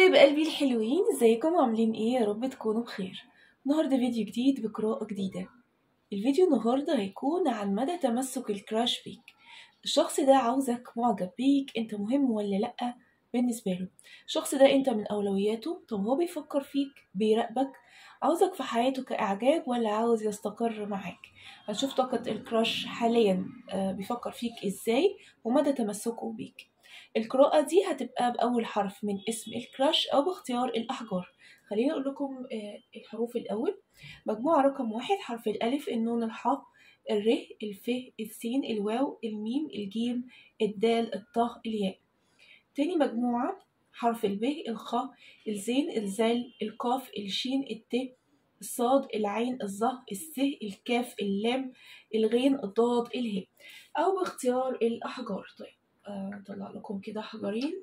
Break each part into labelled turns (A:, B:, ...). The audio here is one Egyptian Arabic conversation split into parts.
A: حبايب قلبي الحلوين ازيكم عاملين ايه يا رب تكونوا بخير النهارده فيديو جديد بقراءة جديدة الفيديو النهارده هيكون عن مدى تمسك الكراش بيك الشخص ده عاوزك معجب بيك انت مهم ولا لأ بالنسبة له الشخص ده انت من أولوياته طب هو بيفكر فيك بيراقبك عاوزك في حياته كإعجاب ولا عاوز يستقر معاك هنشوف طاقة الكراش حاليا آه، بيفكر فيك ازاي ومدى تمسكه بيك القراءة دي هتبقى بأول حرف من اسم الكراش أو باختيار الأحجار خليني أقول لكم آه، الحروف الأول مجموعة رقم واحد حرف الألف النون الحاء الر الف السين الواو الميم الجيم الدال الطاء الياء تاني مجموعة حرف الب الخاء الزين الزال القاف الشين الت الصاد العين الظه الس الكاف اللام الغين الضاد الهاء أو باختيار الأحجار طيب آه، اطلع لكم كده حجرين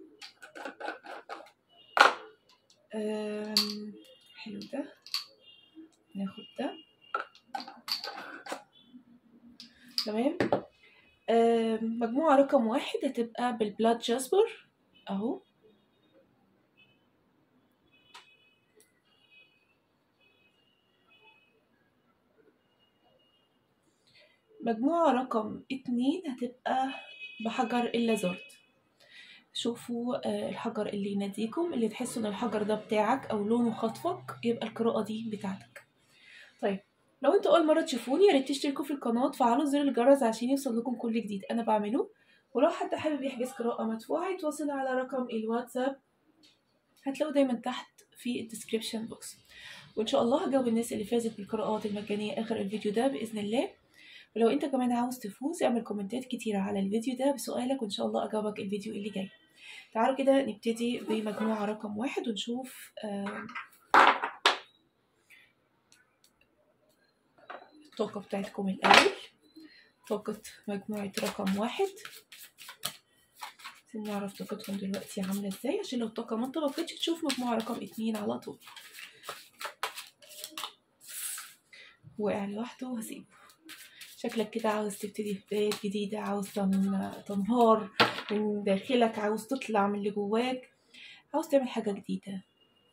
A: آم، حلو ده ناخد ده تمام آم، مجموعة رقم واحد هتبقى بالبلاد جاسبر اهو مجموعة رقم اتنين هتبقى بحجر اللازورت شوفوا آه، الحجر اللي يناديكم اللي تحسوا ان الحجر ده بتاعك او لونه خاطفك يبقى القراءة دي بتاعتك طيب لو انتوا اول مرة تشوفوني يا ريت تشتركوا في القناة وتفعلوا زر الجرس عشان يوصل لكم كل جديد انا بعمله ولو حد حابب يحجز قراءة مدفوعة يتواصل على رقم الواتساب هتلاقوا دايما تحت في الديسكريبشن بوكس وان شاء الله هجاوب الناس اللي فازت بالقراءات المجانية اخر الفيديو ده باذن الله ولو انت كمان عاوز تفوز اعمل كومنتات كتيرة على الفيديو ده بسؤالك وان شاء الله اجاوبك الفيديو اللي جاي تعالوا كده نبتدي بمجموعة رقم واحد ونشوف آم، الطاقة بتاعتكم الأول طاقة مجموعة رقم واحد عشان نعرف طاقتهم دلوقتي عاملة ازاي عشان لو الطاقة ما انطبقتش تشوف مجموعة رقم اتنين على طول وقع لوحده وهسيبه شكلك كده عاوز تبتدي بدايات جديدة عاوز تن- تنهار من داخلك عاوز تطلع من اللي جواك عاوز تعمل حاجة جديدة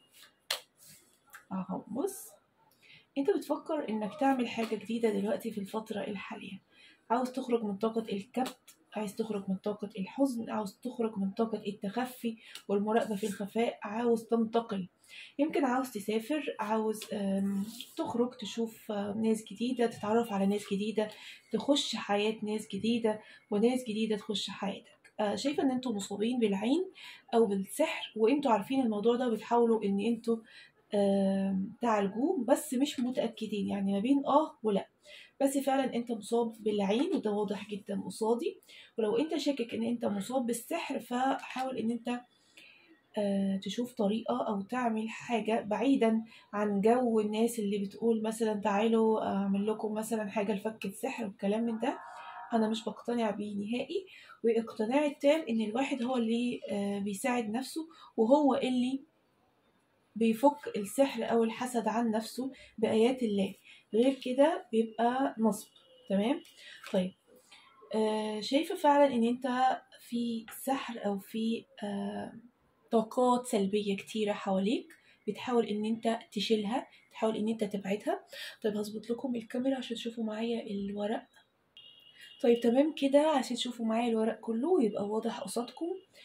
A: اهو بص انت بتفكر انك تعمل حاجة جديدة دلوقتي في الفترة الحالية عاوز تخرج من طاقة الكبت عايز تخرج من طاقة الحزن عاوز تخرج من طاقة التخفي والمراقبة في الخفاء عاوز تنتقل يمكن عاوز تسافر عاوز آم، تخرج تشوف آم، ناس جديدة تتعرف على ناس جديدة تخش حياة ناس جديدة وناس جديدة تخش حياتك آه، شايفة ان انتوا مصابين بالعين او بالسحر وانتوا عارفين الموضوع ده بتحاولوا ان انتوا آم، تعالجوه بس مش متأكدين يعني ما بين اه ولا بس فعلا انت مصاب بالعين وده واضح جدا قصادي ولو انت شاكك ان انت مصاب بالسحر فحاول ان انت آه، تشوف طريقة أو تعمل حاجة بعيدا عن جو الناس اللي بتقول مثلا تعالوا أعمل لكم مثلا حاجة لفك السحر والكلام من ده أنا مش بقتنع بيه نهائي واقتناعي التام إن الواحد هو اللي آه، بيساعد نفسه وهو اللي بيفك السحر أو الحسد عن نفسه بآيات الله غير كده بيبقى نصب تمام طيب آه شايفة فعلا إن أنت في سحر أو في آه طاقات سلبية كتيرة حواليك بتحاول إن أنت تشيلها تحاول إن أنت تبعدها طيب هظبط لكم الكاميرا عشان تشوفوا معايا الورق طيب تمام كده عشان تشوفوا معايا الورق كله ويبقى واضح قصادكم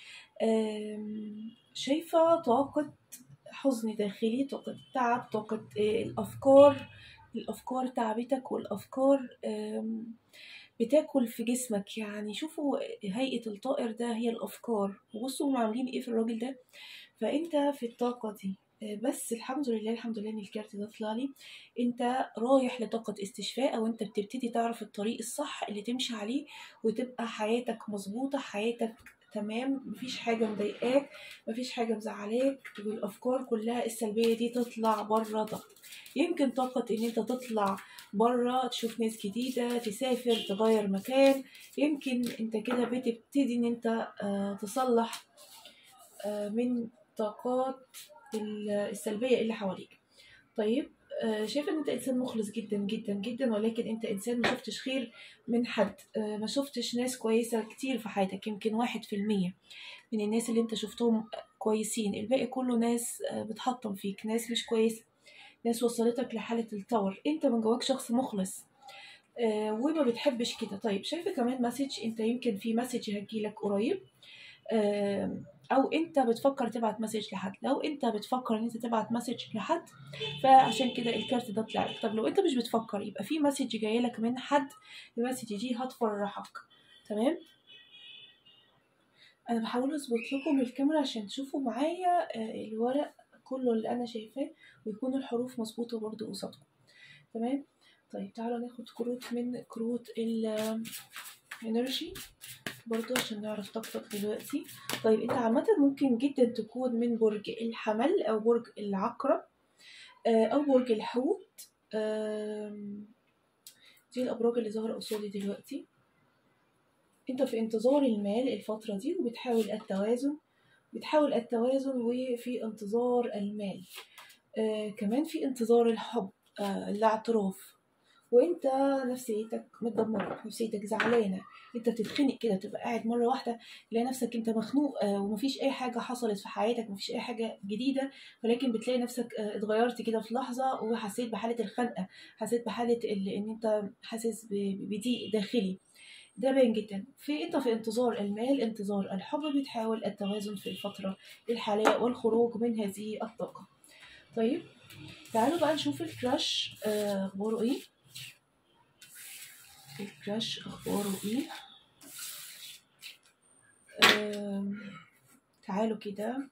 A: آم، شايفة طاقة حزن داخلي طاقة تعب طاقة آه، الأفكار الأفكار تعبتك والأفكار آم، بتاكل في جسمك يعني شوفوا هيئة الطائر ده هي الأفكار وبصوا هم عاملين ايه في الراجل ده فانت في الطاقة دي آه، بس الحمد لله الحمد لله ان الكارت ده طلع لي انت رايح لطاقة استشفاء او انت بتبتدي تعرف الطريق الصح اللي تمشي عليه وتبقى حياتك مظبوطة حياتك تمام مفيش حاجة مضايقاك مفيش حاجة مزعلاك والأفكار كلها السلبية دي تطلع بره ده يمكن طاقة إن أنت تطلع بره تشوف ناس جديدة تسافر تغير مكان يمكن أنت كده بتبتدي إن أنت آه، تصلح آه، من طاقات ال- السلبية اللي حواليك طيب آه، شايفه ان انت انسان مخلص جدا جدا جدا ولكن انت انسان ما شفتش خير من حد آه، ما شفتش ناس كويسه كتير في حياتك يمكن واحد في المية من الناس اللي انت شفتهم كويسين الباقي كله ناس آه، بتحطم فيك ناس مش كويسه ناس وصلتك لحاله التور انت من جواك شخص مخلص آه، وما بتحبش كده طيب شايفه كمان مسج انت يمكن في مسج هتجيلك قريب آم، او انت بتفكر تبعت مسج لحد لو انت بتفكر ان انت تبعت مسج لحد فعشان كده الكارت ده طلع لك طب لو انت مش بتفكر يبقى في مسج جايه لك من حد المسج دي هتفرحك تمام انا بحاول اظبط لكم الكاميرا عشان تشوفوا معايا آه، الورق كله اللي انا شايفاه ويكون الحروف مظبوطه برضو قصادكم تمام طيب تعالوا ناخد كروت من كروت الانرجي برضو عشان نعرف طاقتك دلوقتي طيب انت عامة ممكن جدا تكون من برج الحمل او برج العقرب آه، او برج الحوت آم، دي الابراج اللي ظاهرة قصادي دلوقتي انت في انتظار المال الفترة دي وبتحاول التوازن بتحاول التوازن وفي انتظار المال آه كمان في انتظار الحب آه الاعتراف وانت نفسيتك متدمرة نفسيتك زعلانة انت بتتخنق كده تبقى قاعد مرة واحدة تلاقي نفسك انت مخنوق آه ومفيش اي حاجة حصلت في حياتك مفيش اي حاجة جديدة ولكن بتلاقي نفسك آه اتغيرت كده في لحظة وحسيت بحالة الخنقة حسيت بحالة ال- ان انت حاسس ب- بضيق داخلي ده باين جدا في انت في انتظار المال انتظار الحب بتحاول التوازن في الفترة الحالية والخروج من هذه الطاقة طيب تعالوا بقى نشوف الكراش آه، اخباره ايه الكراش اخباره ايه آم، تعالوا كده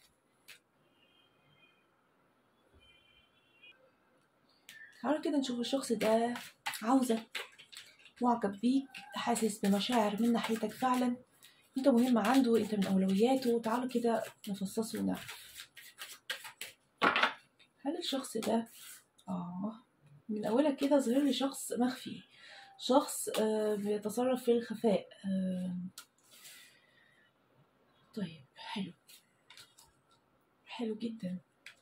A: تعالوا كده نشوف الشخص ده عاوزك معجب بيك حاسس بمشاعر من ناحيتك فعلا انت مهم عنده انت من اولوياته تعالوا كده نفصصه ونعرف هل الشخص ده اه من اولها كده ظهر لي شخص مخفي شخص آه بيتصرف في الخفاء آه طيب حلو حلو جدا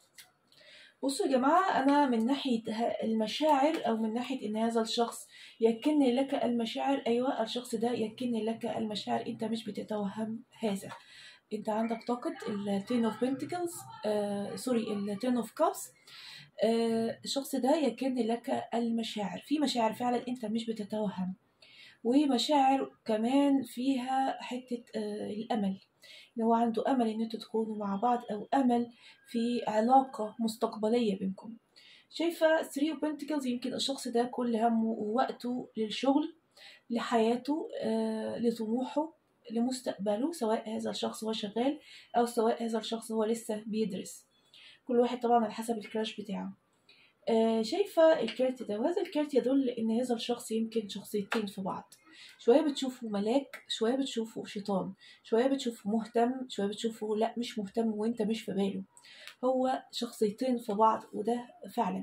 A: بصوا يا جماعة أنا من ناحية ه- المشاعر أو من ناحية إن هذا الشخص يكن لك المشاعر أيوة الشخص ده يكن لك المشاعر أنت مش بتتوهم هذا أنت عندك طاقة ال Ten of Pentacles آه سوري ال Ten of Cups آه الشخص ده يكن لك المشاعر في مشاعر فعلا أنت مش بتتوهم ومشاعر كمان فيها حتة آه الأمل إن هو عنده أمل إن انتوا تكونوا مع بعض أو أمل في علاقة مستقبلية بينكم شايفة 3 of Pentacles يمكن الشخص ده كل همه ووقته للشغل لحياته آه، لطموحه لمستقبله سواء هذا الشخص هو شغال أو سواء هذا الشخص هو لسه بيدرس كل واحد طبعا على حسب الكراش بتاعه آه، شايفة الكارت ده وهذا الكارت يدل إن هذا الشخص يمكن شخصيتين في بعض شوية بتشوفه ملاك شوية بتشوفه شيطان شوية بتشوفه مهتم شوية بتشوفه لا مش مهتم وانت مش في باله هو شخصيتين في بعض وده فعلا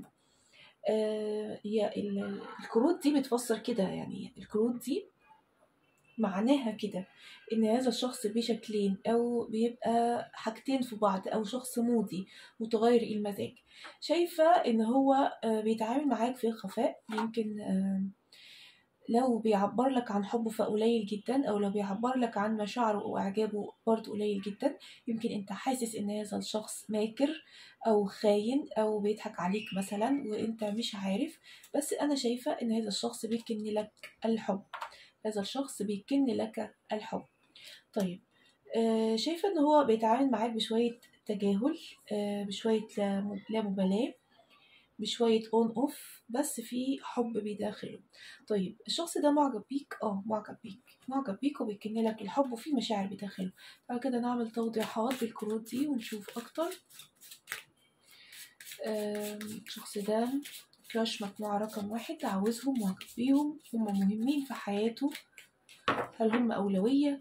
A: آه هي ال- الكروت دي بتفسر كده يعني الكروت دي معناها كده ان هذا الشخص بشكلين او بيبقى حاجتين في بعض او شخص مودي متغير المزاج شايفة ان هو آه، بيتعامل معاك في الخفاء يمكن آه، لو بيعبر لك عن حبه فقليل جدا او لو بيعبر لك عن مشاعره واعجابه برضه قليل جدا يمكن انت حاسس ان هذا الشخص ماكر او خاين او بيضحك عليك مثلا وانت مش عارف بس انا شايفة ان هذا الشخص بيكن لك الحب هذا الشخص بيكن لك الحب طيب آه شايفة ان هو بيتعامل معاك بشوية تجاهل آه بشوية لا لا مبالاة بشوية اون اوف بس في حب بداخله طيب الشخص ده معجب بيك اه معجب بيك معجب بيك وبيكن لك الحب وفي مشاعر بداخله بعد كده نعمل توضيحات بالكروت دي ونشوف اكتر آم، الشخص ده كراش مجموعة رقم واحد عاوزهم معجب بيهم هم مهمين في حياته هل هم أولوية؟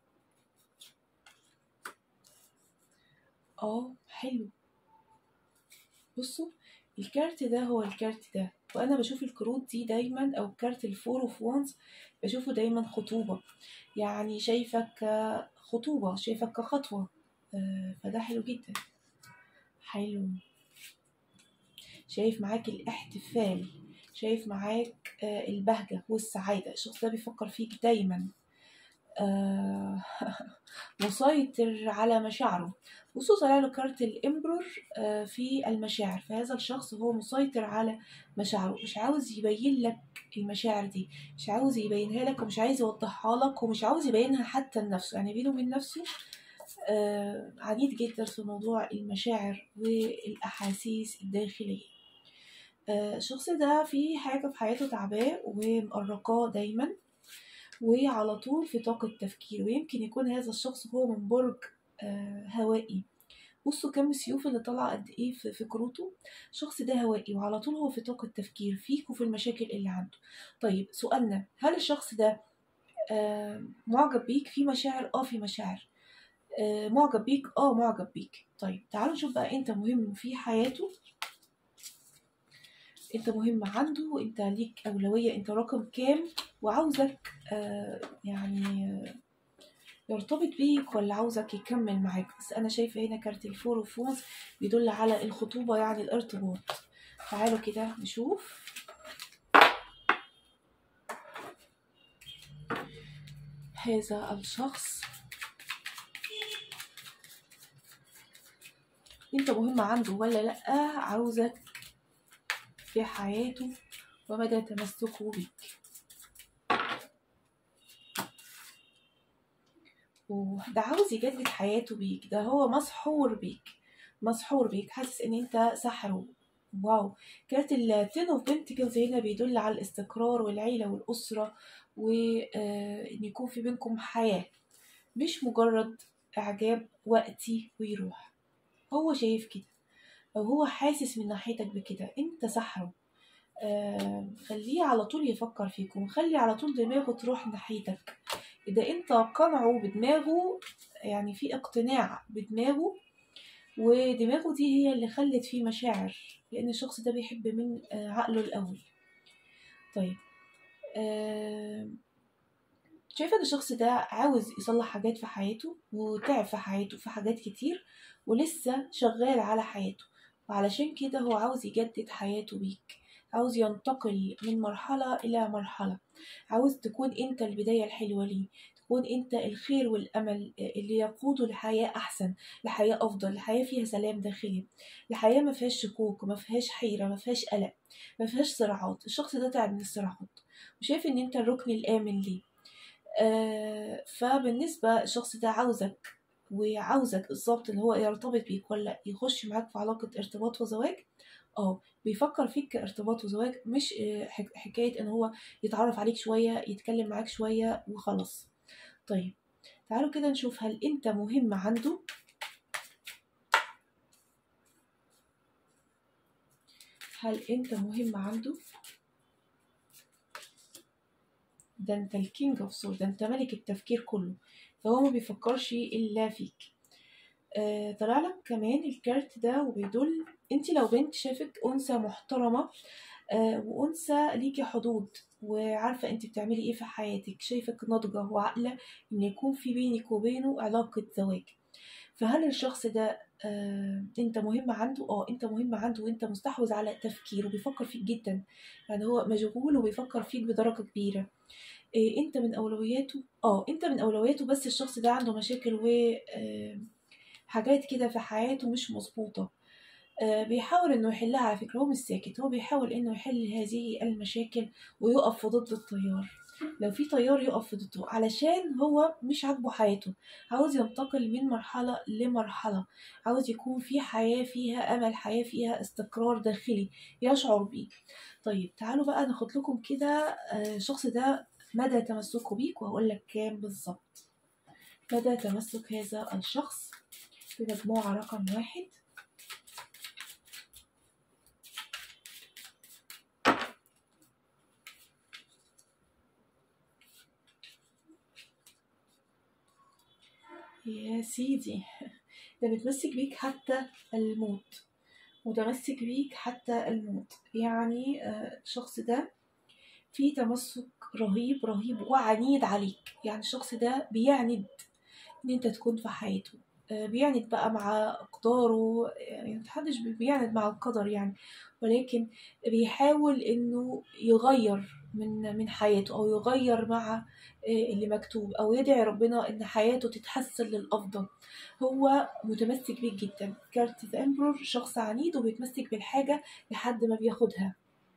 A: اه حلو بصوا الكارت ده هو الكارت ده وانا بشوف الكروت دي دايما او كارت الفور اوف وانز بشوفه دايما خطوبة يعني شايفك كخطوبة شايفك كخطوة آه، فده حلو جدا حلو شايف معاك الاحتفال شايف معاك آه، البهجة والسعادة الشخص ده بيفكر فيك دايما آه، مسيطر على مشاعره بصوا طلع له كارت الامبرور آه، في المشاعر فهذا الشخص هو مسيطر على مشاعره مش عاوز يبين لك المشاعر دي مش عاوز يبينها لك ومش عايز يوضحها لك ومش عاوز يبينها حتى لنفسه يعني بينه وبين نفسه آه، عنيد جدا في موضوع المشاعر والأحاسيس الداخلية آه، الشخص ده في حاجة في حياته تعباه ومقرقاه دايما وعلى طول في طاقة تفكير ويمكن يكون هذا الشخص هو من برج آه، هوائي بصوا كم السيوف اللي طالعة قد ايه في في كروته الشخص ده هوائي وعلى طول هو في طاقة تفكير فيك وفي المشاكل اللي عنده طيب سؤالنا هل الشخص ده آه، معجب بيك في مشاعر اه في مشاعر آه، معجب بيك اه معجب بيك طيب تعالوا نشوف بقى انت مهم في حياته انت مهم عنده انت ليك اولوية انت رقم كام وعاوزك آه يعني آه، يرتبط بيك ولا عاوزك يكمل معاك بس انا شايفة هنا كارت الفور وفونز بيدل على الخطوبة يعني الارتباط تعالوا كده نشوف هذا الشخص انت مهم عنده ولا لأ عاوزك في حياته ومدى تمسكه بيك وده عاوز يجدد حياته بيك ده هو مسحور بيك مسحور بيك حاسس ان انت سحره واو كارت التين اوف بنتكلز هنا بيدل على الاستقرار والعيلة والأسرة وإن يكون في بينكم حياة مش مجرد إعجاب وقتي ويروح هو شايف كده أو هو حاسس من ناحيتك بكده أنت سحره آه خليه على طول يفكر فيكم خلي على طول دماغه تروح ناحيتك إذا أنت قنعه بدماغه يعني في اقتناع بدماغه ودماغه دي هي اللي خلت فيه مشاعر لأن الشخص ده بيحب من آه، عقله الأول طيب آه، شايفة ان الشخص ده عاوز يصلح حاجات في حياته وتعب في حياته في حاجات كتير ولسه شغال على حياته وعلشان كده هو عاوز يجدد حياته بيك عاوز ينتقل من مرحلة إلى مرحلة عاوز تكون أنت البداية الحلوة ليه تكون أنت الخير والأمل اللي يقوده لحياة أحسن لحياة أفضل لحياة فيها سلام داخلي لحياة ما فيهاش شكوك ما فيهاش حيرة ما فيهاش قلق ما فيهاش صراعات الشخص ده تعب من الصراعات وشايف ان انت الركن الامن ليه آه فبالنسبة الشخص ده عاوزك وعاوزك بالظبط ان هو يرتبط بيك ولا يخش معاك في علاقة ارتباط وزواج اه بيفكر فيك كارتباط وزواج مش آه، حك- حكاية ان هو يتعرف عليك شوية يتكلم معاك شوية وخلاص طيب تعالوا كده نشوف هل انت مهم عنده هل انت مهم عنده ده انت الكينج اوف سورد ده انت ملك التفكير كله فهو ما بيفكرش الا فيك آه طلع لك كمان الكارت ده وبيدل انت لو بنت شافك انثى محترمه آه وانثى ليكي حدود وعارفه انت بتعملي ايه في حياتك شايفك ناضجه وعاقله ان يكون في بينك وبينه علاقه زواج فهل الشخص ده آه انت مهم عنده اه انت مهم عنده وانت مستحوذ على تفكيره بيفكر فيك جدا يعني هو مشغول وبيفكر فيك بدرجه كبيره إيه انت من اولوياته اه انت من اولوياته بس الشخص ده عنده مشاكل و آه، حاجات كده في حياته مش مظبوطه آه، بيحاول انه يحلها على فكره هو مش ساكت هو بيحاول انه يحل هذه المشاكل ويقف في ضد التيار لو في تيار يقف في ضده علشان هو مش عاجبه حياته عاوز ينتقل من مرحلة لمرحلة عاوز يكون في حياة فيها أمل حياة فيها استقرار داخلي يشعر بيه طيب تعالوا بقى ناخد لكم كده آه، الشخص ده مدى تمسكه بيك وهقول لك كام بالظبط مدى تمسك هذا الشخص في مجموعة رقم واحد يا سيدي ده متمسك بيك حتى الموت متمسك بيك حتى الموت يعني آه، الشخص ده فيه تمسك رهيب رهيب وعنيد عليك يعني الشخص ده بيعند ان انت تكون في حياته آه، بيعند بقى مع أقداره يعني محدش بيعند مع القدر يعني ولكن بيحاول إنه يغير من من حياته أو يغير مع آه، اللي مكتوب أو يدعي ربنا إن حياته تتحسن للأفضل هو متمسك بيه جدا كارت ذا امبرور شخص عنيد وبيتمسك بالحاجة لحد ما بياخدها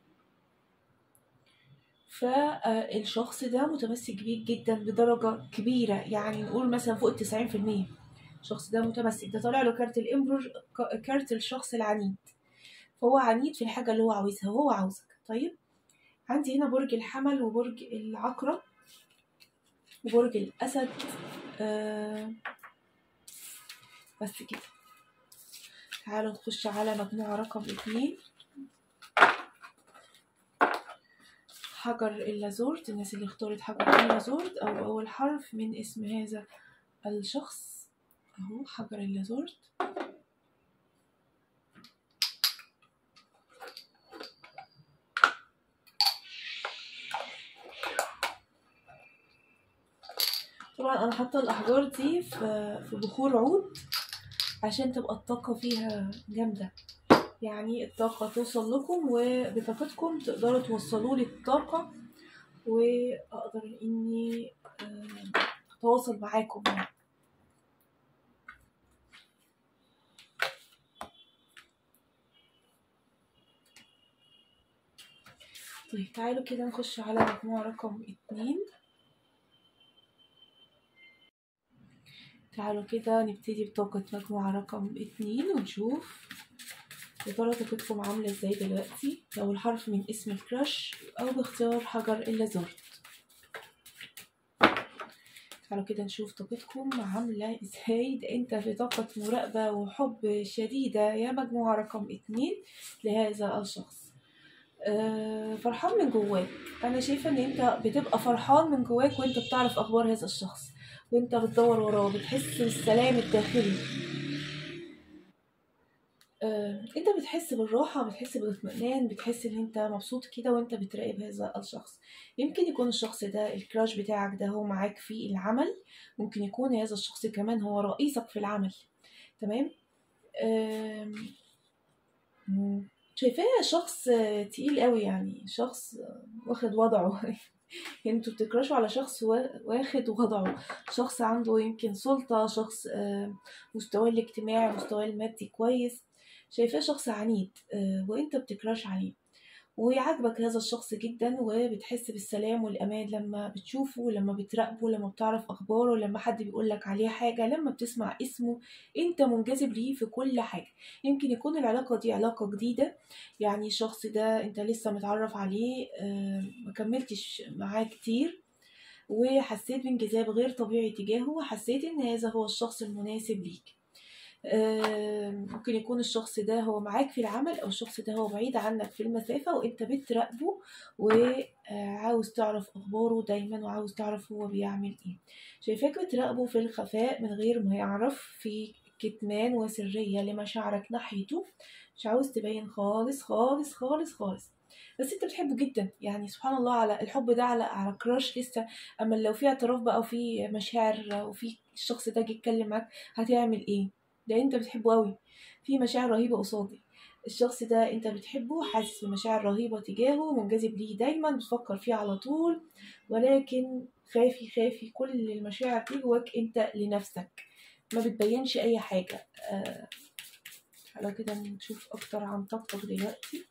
A: فالشخص ده متمسك بيه جدا بدرجة كبيرة يعني نقول مثلا فوق التسعين في المية الشخص ده متمسك ده طالع له كارت الامبرور ك- كارت الشخص العنيد فهو عنيد في الحاجة اللي هو عاوزها وهو عاوزك طيب عندي هنا برج الحمل وبرج العقرب وبرج الأسد آه بس كده تعالوا نخش على مجموعة رقم اتنين حجر اللازورد الناس اللي اختارت حجر اللازورد أو أول حرف من اسم هذا الشخص أهو حجر اللازورد طبعا أنا حاطة الأحجار دي في في بخور عود عشان تبقى الطاقة فيها جامدة يعني الطاقة توصل لكم وبطاقتكم تقدروا توصلوا لي الطاقة وأقدر إني آه، أتواصل معاكم يعني. طيب تعالوا كده نخش على مجموعة رقم اتنين تعالوا كده نبتدي بطاقة مجموعة رقم اتنين ونشوف يا ترى طاقتكم عاملة ازاي دلوقتي لو الحرف من اسم الكراش أو باختيار حجر اللازورد تعالوا كده نشوف طاقتكم عاملة ازاي ده انت في طاقة مراقبة وحب شديدة يا مجموعة رقم اتنين لهذا الشخص آه، فرحان من جواك انا شايفة ان انت بتبقى فرحان من جواك وانت بتعرف اخبار هذا الشخص وانت بتدور وراه بتحس بالسلام الداخلي آه، انت بتحس بالراحة بتحس بالاطمئنان بتحس ان انت مبسوط كده وانت بتراقب هذا الشخص يمكن يكون الشخص ده الكراش بتاعك ده هو معاك في العمل ممكن يكون هذا الشخص كمان هو رئيسك في العمل تمام آم، مم، شايفاه شخص آه، تقيل قوي يعني شخص آه، واخد وضعه يعني انتوا بتكرشوا على شخص وا- واخد وضعه شخص عنده يمكن سلطة شخص آه، مستواه الاجتماعي مستواه المادي كويس شايفاه شخص عنيد آه، وانت بتكراش عليه ويعجبك هذا الشخص جدا وبتحس بالسلام والأمان لما بتشوفه لما بتراقبه لما بتعرف أخباره لما حد بيقولك عليه حاجة لما بتسمع اسمه انت منجذب ليه في كل حاجة يمكن يكون العلاقة دي علاقة جديدة يعني الشخص ده انت لسه متعرف عليه آه، ما كملتش معاه كتير وحسيت بانجذاب غير طبيعي تجاهه وحسيت ان هذا هو الشخص المناسب ليك آه، ممكن يكون الشخص ده هو معاك في العمل او الشخص ده هو بعيد عنك في المسافة وانت بتراقبه وعاوز تعرف اخباره دايما وعاوز تعرف هو بيعمل ايه شايفاك بتراقبه في الخفاء من غير ما يعرف في كتمان وسرية لمشاعرك ناحيته مش عاوز تبين خالص خالص خالص خالص بس انت بتحبه جدا يعني سبحان الله على الحب ده على على كراش لسه اما لو في اعتراف بقى وفي مشاعر وفي الشخص ده جه يتكلم معاك هتعمل ايه ده انت بتحبه قوي في مشاعر رهيبة قصادي الشخص ده انت بتحبه حاسس بمشاعر رهيبة تجاهه منجذب ليه دايما بتفكر فيه على طول ولكن خافي خافي كل المشاعر دي جواك انت لنفسك ما بتبينش اي حاجة آه تعالى كده نشوف اكتر عن طاقتك دلوقتي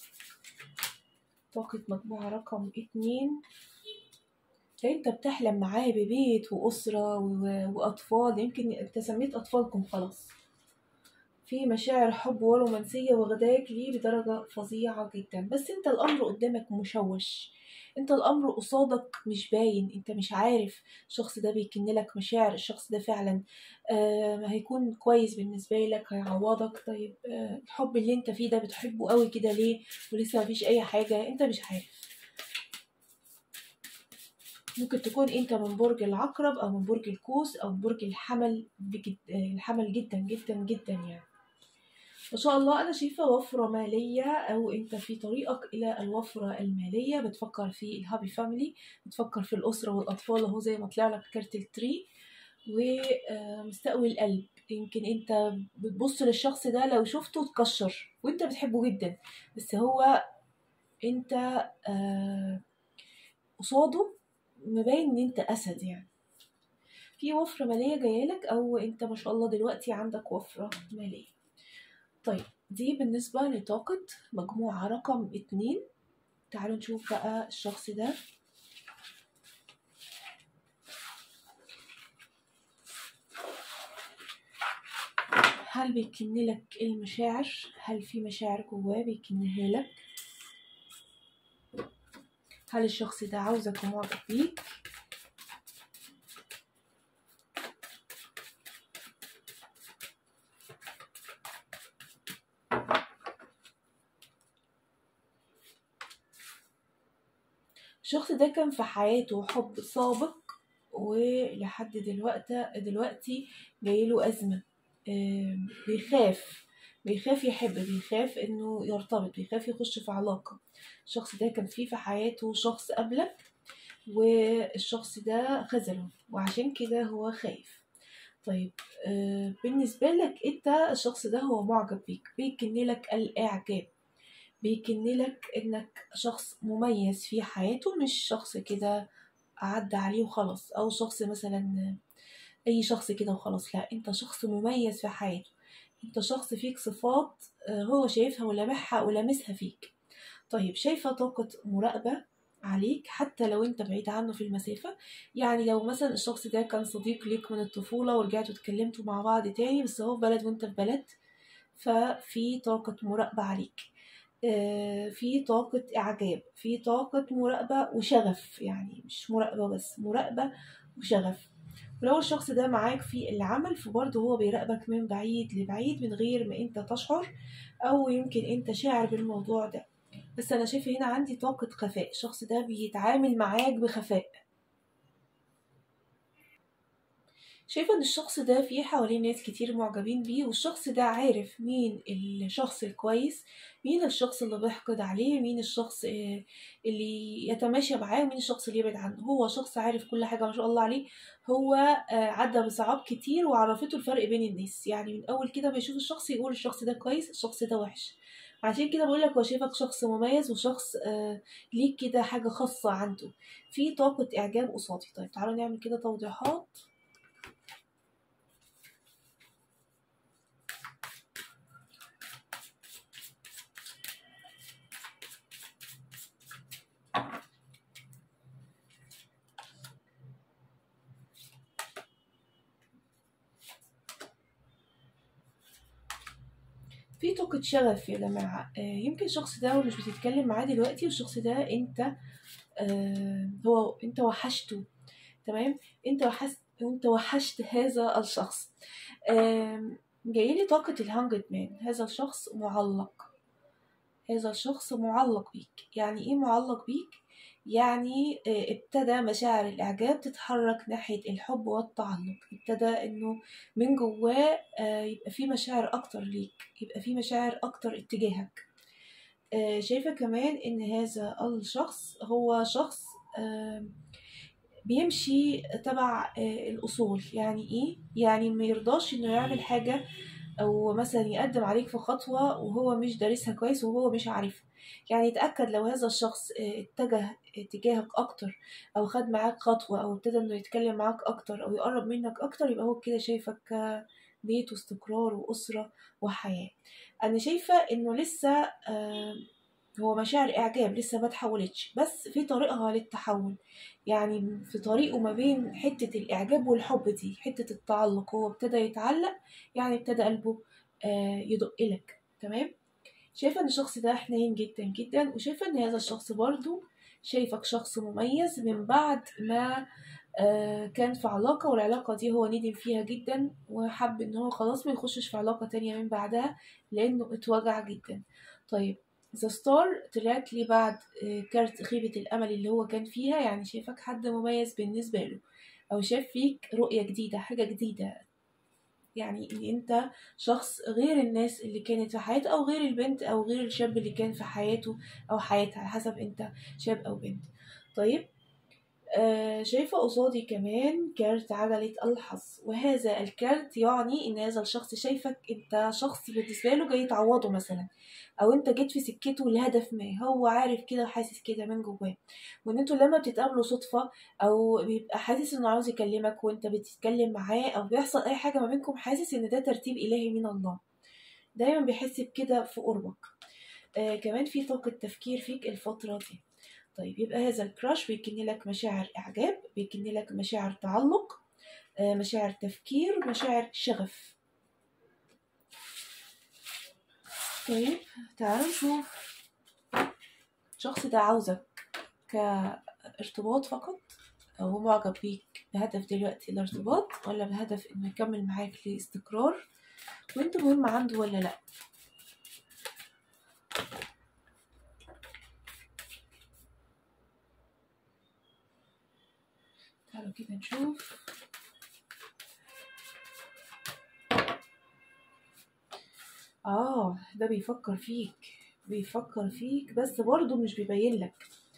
A: طاقة مجموعة رقم اتنين انت بتحلم معاه ببيت وأسرة و- وأطفال يمكن انت سميت أطفالكم خلاص في مشاعر حب ورومانسية واخداك ليه بدرجة فظيعة جدا بس انت الأمر قدامك مشوش انت الأمر قصادك مش باين انت مش عارف الشخص ده بيكن لك مشاعر الشخص ده فعلا آه هيكون كويس بالنسبة لك هيعوضك طيب آه الحب اللي انت فيه ده بتحبه قوي كده ليه ولسه مفيش أي حاجة انت مش عارف ممكن تكون انت من برج العقرب او من برج القوس او من برج الحمل بجد... آه، الحمل جدا جدا جدا يعني ما شاء الله انا شايفه وفره ماليه او انت في طريقك الى الوفره الماليه بتفكر في الهابي فاميلي بتفكر في الاسره والاطفال اهو زي ما طلع لك كارت التري ومستقوي القلب يمكن انت بتبص للشخص ده لو شفته تكشر وانت بتحبه جدا بس هو انت آه، قصاده مبين ان انت اسد يعني في وفرة مالية جايلك او انت ما شاء الله دلوقتي عندك وفرة مالية طيب دي بالنسبة لطاقة مجموعة رقم اتنين تعالوا نشوف بقى الشخص ده هل بيكن لك المشاعر هل في مشاعر جواه بيكنها لك هل الشخص ده عاوزك ومعجب بيك الشخص ده كان في حياته حب سابق ولحد دلوقتي دلوقتي جايله أزمة آم، بيخاف بيخاف يحب بيخاف انه يرتبط بيخاف يخش في علاقة الشخص ده كان فيه في حياته شخص قبلك والشخص ده خذله وعشان كده هو خايف طيب آه، بالنسبة لك انت الشخص ده هو معجب بيك بيكن لك الإعجاب بيكن لك انك شخص مميز في حياته مش شخص كده عدى عليه وخلاص او شخص مثلا اي شخص كده وخلاص لا انت شخص مميز في حياته انت شخص فيك صفات آه، هو شايفها ولامحها ولامسها فيك طيب شايفة طاقة مراقبة عليك حتى لو انت بعيد عنه في المسافة يعني لو مثلا الشخص ده كان صديق ليك من الطفولة ورجعتوا اتكلمتوا مع بعض تاني بس هو في بلد وانت في بلد ففي طاقة مراقبة عليك آه، في طاقة إعجاب في طاقة مراقبة وشغف يعني مش مراقبة بس مراقبة وشغف ولو الشخص ده معاك في العمل فبرضه هو بيراقبك من بعيد لبعيد من غير ما انت تشعر او يمكن انت شاعر بالموضوع ده بس انا شايفه هنا عندي طاقة خفاء الشخص ده بيتعامل معاك بخفاء شايفة ان الشخص ده فيه حواليه ناس كتير معجبين بيه والشخص ده عارف مين الشخص الكويس مين الشخص اللي بيحقد عليه مين الشخص آه، اللي يتماشى معاه ومين الشخص اللي يبعد عنه هو شخص عارف كل حاجة ما شاء الله عليه هو آه، عدى بصعاب كتير وعرفته الفرق بين الناس يعني من اول كده ما يشوف الشخص يقول الشخص ده كويس الشخص ده وحش عشان كده بقول لك هو شايفك شخص مميز وشخص آه ليك كده حاجة خاصة عنده في طاقة إعجاب قصادي طيب تعالوا نعمل كده توضيحات في طاقة شغف يا جماعة آه، يمكن الشخص ده مش بتتكلم معاه دلوقتي والشخص ده انت آه، هو انت وحشته تمام انت وحشت انت وحشت هذا الشخص آم، جايلي طاقة الهانجد مان هذا الشخص معلق هذا الشخص معلق بيك يعني ايه معلق بيك يعني آه، ابتدى مشاعر الإعجاب تتحرك ناحية الحب والتعلق ابتدى إنه من جواه آه، يبقى في مشاعر أكتر ليك يبقى في مشاعر أكتر اتجاهك آه، شايفة كمان إن هذا الشخص هو شخص آم، بيمشي تبع آه، الأصول يعني إيه؟ يعني ما يرضاش إنه يعمل حاجة أو مثلا يقدم عليك في خطوة وهو مش دارسها كويس وهو مش عارفها يعني تأكد لو هذا الشخص آه، اتجه اتجاهك أكتر أو خد معاك خطوة أو ابتدى إنه يتكلم معاك أكتر أو يقرب منك أكتر يبقى هو كده شايفك كبيت واستقرار وأسرة وحياة أنا شايفة إنه لسه آه، هو مشاعر إعجاب لسه ما تحولتش بس في طريقها للتحول يعني في طريقه ما بين حتة الإعجاب والحب دي حتة التعلق هو ابتدى يتعلق يعني ابتدى قلبه آه، يدق لك تمام شايفة ان الشخص ده حنين جدا جدا وشايفة ان هذا الشخص برضو شايفك شخص مميز من بعد ما آه، كان في علاقة والعلاقة دي هو ندم فيها جدا وحب ان هو خلاص ما يخشش في علاقة تانية من بعدها لانه اتوجع جدا طيب ذا ستار طلعت لي بعد آه، كارت خيبة الأمل اللي هو كان فيها يعني شايفك حد مميز بالنسبة له أو شاف فيك رؤية جديدة حاجة جديدة يعني ان انت شخص غير الناس اللي كانت في حياته او غير البنت او غير الشاب اللي كان في حياته او حياتها على حسب انت شاب او بنت طيب آه شايفة قصادي كمان كارت عجلة الحظ وهذا الكارت يعني ان هذا الشخص شايفك انت شخص بالنسبة له جاي تعوضه مثلا او انت جيت في سكته لهدف ما هو عارف كده وحاسس كده من جواه وان انتوا لما بتتقابلوا صدفة او بيبقى حاسس انه عاوز يكلمك وانت بتتكلم معاه او بيحصل اي حاجة ما بينكم حاسس ان ده ترتيب الهي من الله دايما بيحس بكده في قربك آه كمان في طاقة تفكير فيك الفترة دي طيب يبقى هذا الكراش بيكن لك مشاعر إعجاب بيكن لك مشاعر تعلق آه مشاعر تفكير مشاعر شغف طيب تعالوا نشوف الشخص ده عاوزك كارتباط فقط أو هو معجب بيك بهدف دلوقتي الارتباط ولا بهدف إنه يكمل معاك لاستقرار وانت مهم عنده ولا لأ تعالوا كده نشوف اه ده بيفكر فيك بيفكر فيك بس برضه مش بيبين لك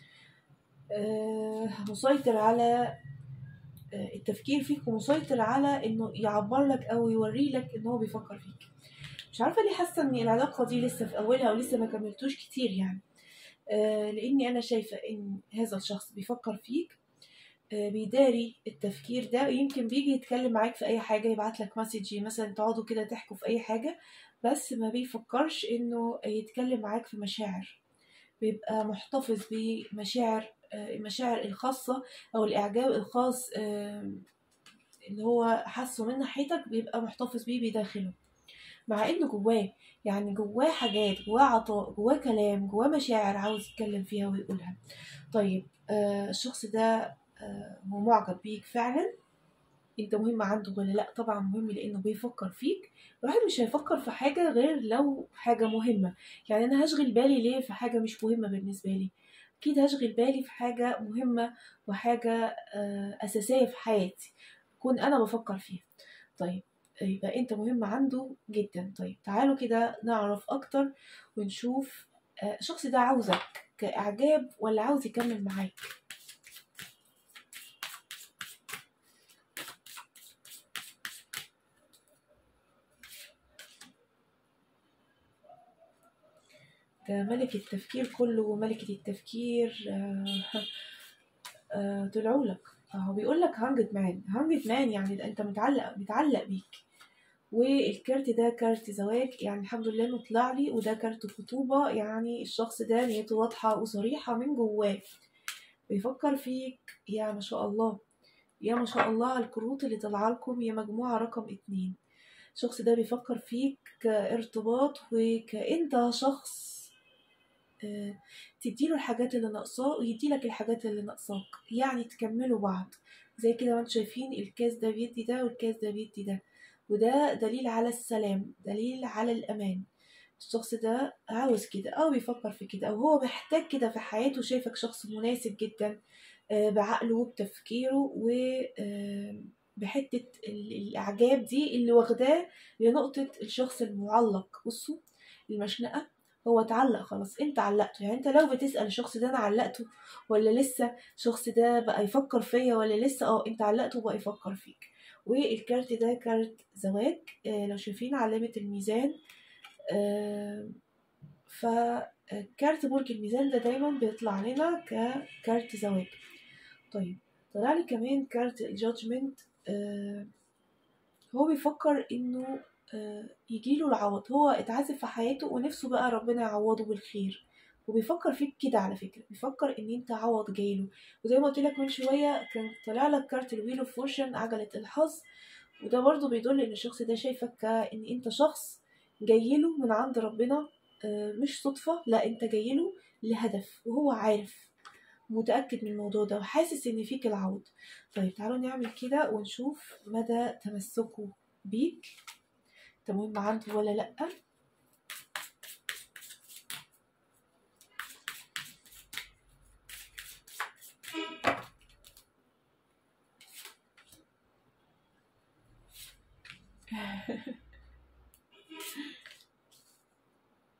A: آه مسيطر على آه التفكير فيك ومسيطر على انه يعبر لك او يوري لك ان هو بيفكر فيك مش عارفه ليه حاسه ان العلاقه دي لسه في اولها ولسه ما كملتوش كتير يعني آه لاني انا شايفه ان هذا الشخص بيفكر فيك بيداري التفكير ده يمكن بيجي يتكلم معاك في اي حاجه يبعت لك مسج مثلا تقعدوا كده تحكوا في اي حاجه بس ما بيفكرش انه يتكلم معاك في مشاعر بيبقى محتفظ بمشاعر المشاعر الخاصه او الاعجاب الخاص اللي هو حاسه من ناحيتك بيبقى محتفظ بيه بداخله مع انه جواه يعني جواه حاجات جواه عطاء جواه كلام جواه مشاعر عاوز يتكلم فيها ويقولها طيب آه الشخص ده هو معجب بيك فعلا انت مهم عنده ولا لا طبعا مهم لانه بيفكر فيك الواحد مش هيفكر في حاجه غير لو حاجه مهمه يعني انا هشغل بالي ليه في حاجه مش مهمه بالنسبه لي اكيد هشغل بالي في حاجه مهمه وحاجه اساسيه في حياتي كون انا بفكر فيها طيب يبقى انت مهم عنده جدا طيب تعالوا كده نعرف اكتر ونشوف الشخص ده عاوزك كاعجاب ولا عاوز يكمل معاك ده ملك التفكير كله وملكة التفكير آه آه طلعوا لك اهو بيقول لك هانجد مان هانجد مان يعني انت متعلق متعلق بيك والكارت ده كارت زواج يعني الحمد لله انه طلع لي وده كارت خطوبة يعني الشخص ده نيته واضحة وصريحة من جواه بيفكر فيك يا ما شاء الله يا ما شاء الله الكروت اللي طالعه لكم هي مجموعة رقم اتنين الشخص ده بيفكر فيك كارتباط وكأنت شخص تديله الحاجات اللي ناقصاه ويديلك الحاجات اللي ناقصاك يعني تكملوا بعض زي كده ما انتم شايفين الكاس ده بيدي ده والكاس ده بيدي ده وده دليل على السلام دليل على الأمان الشخص ده عاوز كده أو بيفكر في كده أو هو محتاج كده في حياته شايفك شخص مناسب جدا بعقله وبتفكيره وبحتة الإعجاب دي اللي واخداه لنقطة الشخص المعلق بصوا المشنقة هو اتعلق خلاص انت علقته يعني انت لو بتسأل الشخص ده انا علقته ولا لسه الشخص ده بقى يفكر فيا ولا لسه اه انت علقته وبقى يفكر فيك والكارت ده كارت زواج آه لو شايفين علامة الميزان آه فكارت برج الميزان ده دايما بيطلع لنا ككارت زواج طيب طلع لي كمان كارت الجادجمنت آه هو بيفكر انه يجيله العوض هو اتعذب في حياته ونفسه بقى ربنا يعوضه بالخير وبيفكر فيك كده على فكره بيفكر ان انت عوض جايله وزي ما قلت لك من شويه كان طالع لك كارت الويل اوف فورشن عجله الحظ وده برضو بيدل ان الشخص ده شايفك كان انت شخص جايله من عند ربنا مش صدفه لا انت جايله لهدف وهو عارف متأكد من الموضوع ده وحاسس ان فيك العوض طيب تعالوا نعمل كده ونشوف مدى تمسكه بيك انت مهم عنده ولا لأ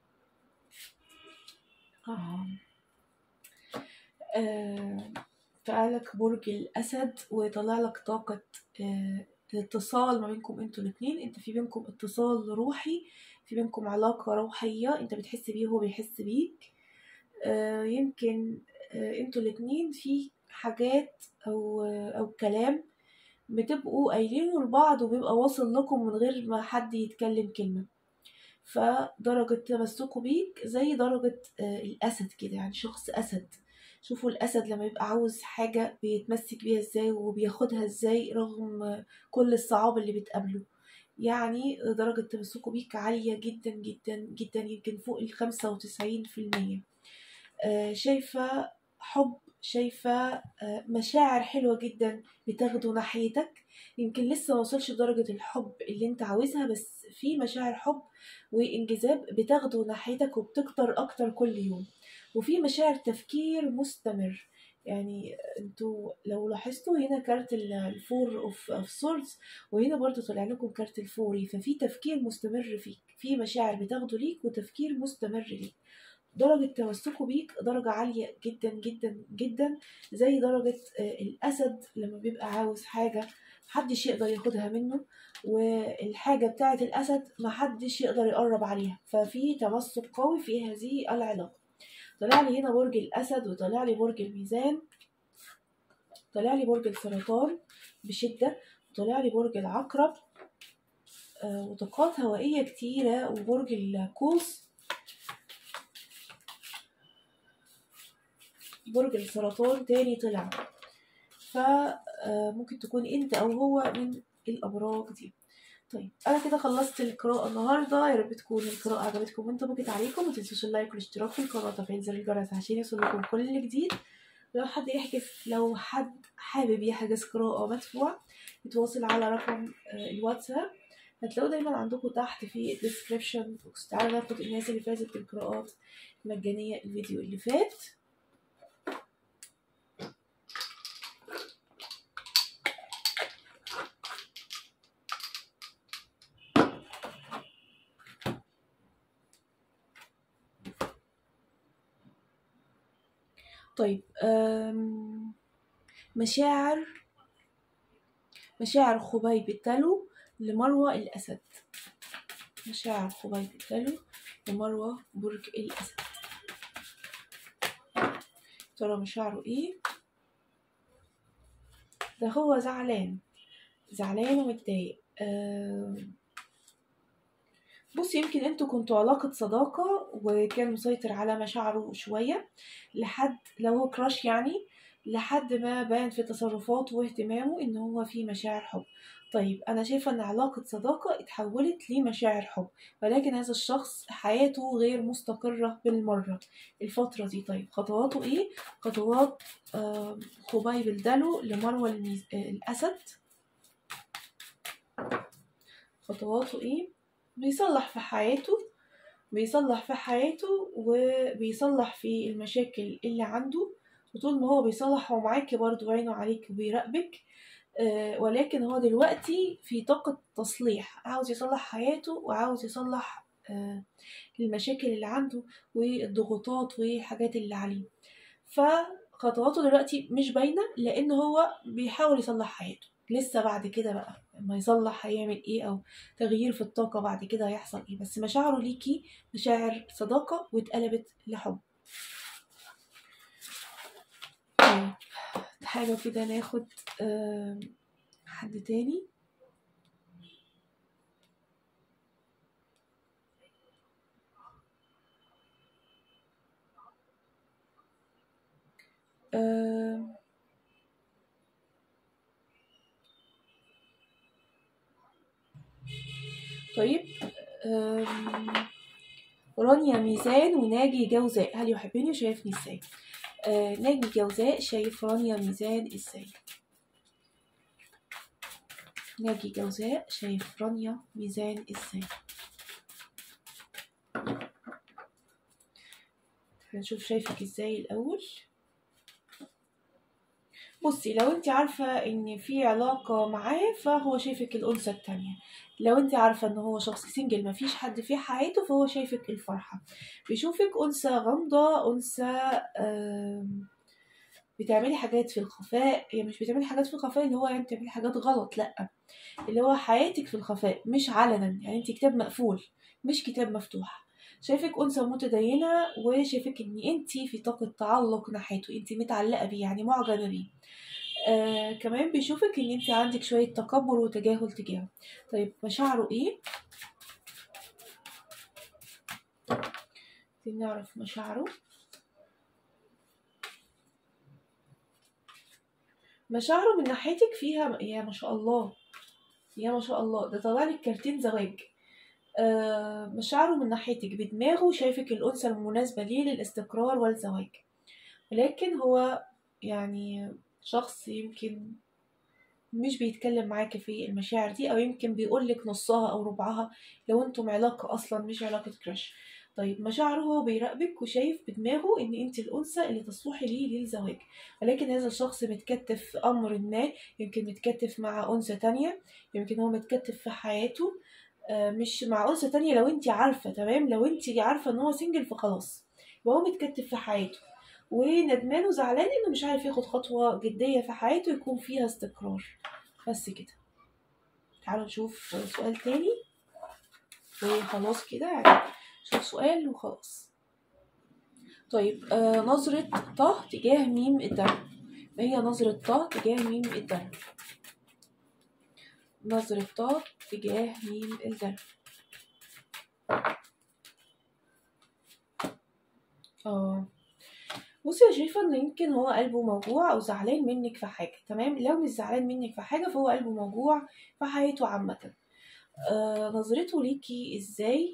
A: آه. آه. ويبقى لك برج الأسد ويطلع لك طاقة آه، الاتصال ما بينكم انتوا الاتنين انت في بينكم اتصال روحي في بينكم علاقة روحية انت بتحس بيه وهو بيحس بيك آه، يمكن آه، انتوا الاتنين في حاجات او او كلام بتبقوا قايلينه لبعض وبيبقى واصل لكم من غير ما حد يتكلم كلمة فدرجة تمسكه بيك زي درجة آه، الأسد كده يعني شخص أسد شوفوا الأسد لما يبقى عاوز حاجة بيتمسك بيها ازاي وبياخدها ازاي رغم كل الصعاب اللي بتقابله يعني درجة تمسكه بيك عالية جدا جدا جدا يمكن فوق الخمسة وتسعين في المية شايفة حب شايفة آه، مشاعر حلوة جدا بتاخده ناحيتك يمكن لسه ما وصلش لدرجة الحب اللي انت عاوزها بس في مشاعر حب وانجذاب بتاخده ناحيتك وبتكتر اكتر كل يوم وفي مشاعر تفكير مستمر يعني انتوا لو لاحظتوا هنا كارت الفور اوف اوف سورز وهنا برضو طلع لكم كارت الفوري ففي تفكير مستمر فيك في مشاعر بتاخده ليك وتفكير مستمر ليك درجة تمسكه بيك درجة عالية جدا جدا جدا زي درجة آه، الأسد لما بيبقى عاوز حاجة محدش يقدر ياخدها منه والحاجة بتاعة الأسد محدش يقدر يقرب عليها ففي تمسك قوي في هذه العلاقة طلع لي هنا برج الأسد وطلع لي برج الميزان طلع لي برج السرطان بشدة وطلع لي برج العقرب آه، وطاقات هوائية كتيرة وبرج القوس برج السرطان تاني طلع فممكن تكون انت او هو من الابراج دي طيب انا كده خلصت القراءة النهاردة يا رب تكون القراءة عجبتكم وانطبقت عليكم متنسوش اللايك والاشتراك في القناة وتفعيل زر الجرس عشان يوصلكم كل جديد لو حد يحجز لو حد حابب يحجز قراءة مدفوع يتواصل على رقم آه، الواتساب هتلاقوا دايما عندكم تحت في الديسكريبشن بوكس تعالوا ناخد الناس اللي فازت بالقراءات المجانية الفيديو اللي فات طيب مشاعر مشاعر خبيب التلو لمروة الأسد مشاعر خبيب التلو لمروة برج الأسد ترى مشاعره ايه ده هو زعلان زعلان ومتضايق بص يمكن انتوا كنتوا علاقة صداقة وكان مسيطر على مشاعره شوية لحد لو هو كراش يعني لحد ما بان في تصرفاته واهتمامه ان هو في مشاعر حب طيب انا شايفة ان علاقة صداقة اتحولت لمشاعر حب ولكن هذا الشخص حياته غير مستقرة بالمرة الفترة دي طيب خطواته ايه خطوات خبيب الدلو لمروة الاسد خطواته ايه بيصلح في حياته بيصلح في حياته وبيصلح في المشاكل اللي عنده وطول ما هو بيصلح هو معاكي برضو عينه عليك وبيراقبك آه ولكن هو دلوقتي في طاقة تصليح عاوز يصلح حياته وعاوز يصلح آه المشاكل اللي عنده والضغوطات والحاجات اللي عليه فخطواته دلوقتي مش باينة لأن هو بيحاول يصلح حياته لسه بعد كده بقى لما يصلح هيعمل ايه او تغيير في الطاقة بعد كده هيحصل ايه بس مشاعره ليكي مشاعر صداقة واتقلبت لحب طيب حاجة كده ناخد حد تاني أه طيب رانيا ميزان وناجي جوزاء هل يحبني وشايفني ازاي آه ناجي جوزاء شايف رانيا ميزان ازاي ناجي جوزاء شايف رانيا ميزان ازاي هنشوف شايفك ازاي الاول بصي لو انت عارفة ان في علاقة معاه فهو شايفك الانثى التانية لو انت عارفة ان هو شخص سنجل مفيش حد في حياته فهو شايفك الفرحة بيشوفك انثى غامضة انثى بتعملي حاجات في الخفاء يعني مش بتعملي حاجات في الخفاء اللي هو يعني بتعملي حاجات غلط لا اللي هو حياتك في الخفاء مش علنا يعني انت كتاب مقفول مش كتاب مفتوح شايفك أنثى متدينة وشايفك إن أنت في طاقة تعلق ناحيته أنت متعلقة بيه يعني معجبة بيه آه كمان بيشوفك إن أنت عندك شوية تكبر وتجاهل تجاهه طيب مشاعره إيه؟ عايزين نعرف مشاعره مشاعره من ناحيتك فيها يا ما شاء الله يا ما شاء الله ده طلع لك كارتين زواج آه، مشاعره من ناحيتك بدماغه شايفك الأنثى المناسبة ليه للاستقرار والزواج ولكن هو يعني شخص يمكن مش بيتكلم معاك في المشاعر دي أو يمكن بيقولك نصها أو ربعها لو انتم علاقة أصلا مش علاقة كراش طيب مشاعره هو بيراقبك وشايف بدماغه ان انت الانثى اللي تصلحي ليه للزواج ولكن هذا الشخص متكتف في امر ما يمكن متكتف مع انثى تانية يمكن هو متكتف في حياته آه، مش مع انثى تانية لو انت عارفة تمام لو انت عارفة ان هو سنجل فخلاص وهو متكتف في حياته وندمان وزعلان انه مش عارف ياخد خطوة جدية في حياته يكون فيها استقرار بس كده تعالوا نشوف سؤال تاني وخلاص كده يعني شوف سؤال وخلاص طيب آه نظرة طه تجاه ميم الدم ما هي نظرة طه تجاه ميم الدم نظرة طه تجاه ميم الدم اه بصي يا شايفة ان يمكن هو قلبه موجوع او زعلان منك في حاجة تمام لو مش زعلان منك في حاجة فهو قلبه موجوع في حياته عامة آه نظرته ليكي ازاي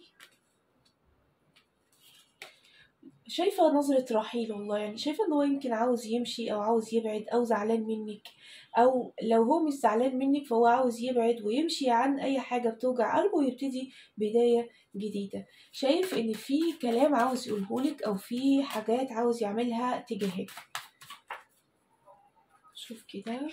A: شايفة نظرة رحيل والله يعني شايفة ان هو يمكن عاوز يمشي او عاوز يبعد او زعلان منك او لو هو مش زعلان منك فهو عاوز يبعد ويمشي عن اي حاجة بتوجع قلبه ويبتدي بداية جديدة شايف ان في كلام عاوز يقولهولك او في حاجات عاوز يعملها تجاهك شوف كده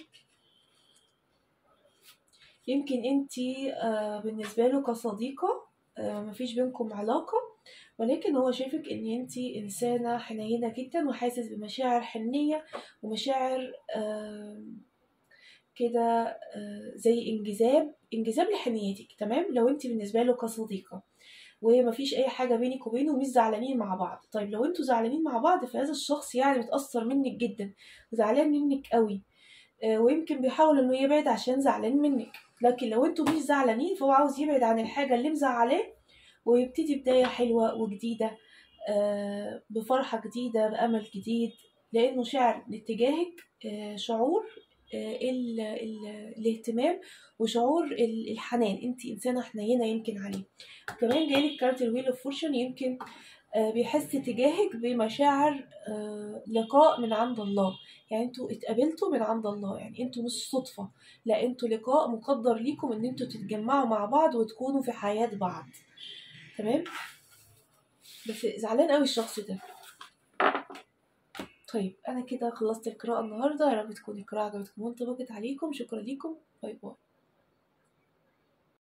A: يمكن انتي آه بالنسبة له كصديقة آه مفيش بينكم علاقة ولكن هو شايفك ان انتي انسانة حنينة جدا وحاسس بمشاعر حنية ومشاعر آه كده آه زي انجذاب انجذاب لحنيتك تمام لو انتي بالنسبة له كصديقة ومفيش اي حاجة بينك وبينه مش زعلانين مع بعض طيب لو انتوا زعلانين مع بعض فهذا الشخص يعني متأثر منك جدا وزعلان منك قوي آه ويمكن بيحاول انه يبعد عشان زعلان منك لكن لو انتوا مش زعلانين فهو عاوز يبعد عن الحاجة اللي مزعلاه ويبتدي بداية حلوة وجديدة آه بفرحة جديدة بأمل جديد لأنه شعر لاتجاهك آه شعور آه ال ال الاهتمام وشعور الحنان انت انسانة حنينة يمكن عليه كمان جايلك كارت الويل اوف فورشن يمكن بيحس تجاهك بمشاعر لقاء من عند الله يعني انتوا اتقابلتوا من عند الله يعني انتوا مش صدفة لا انتوا لقاء مقدر ليكم ان انتوا تتجمعوا مع بعض وتكونوا في حياة بعض تمام بس زعلان قوي الشخص ده طيب انا كده خلصت القراءة النهاردة يا رب تكون القراءة عجبتكم وانطبقت عليكم شكرا ليكم باي باي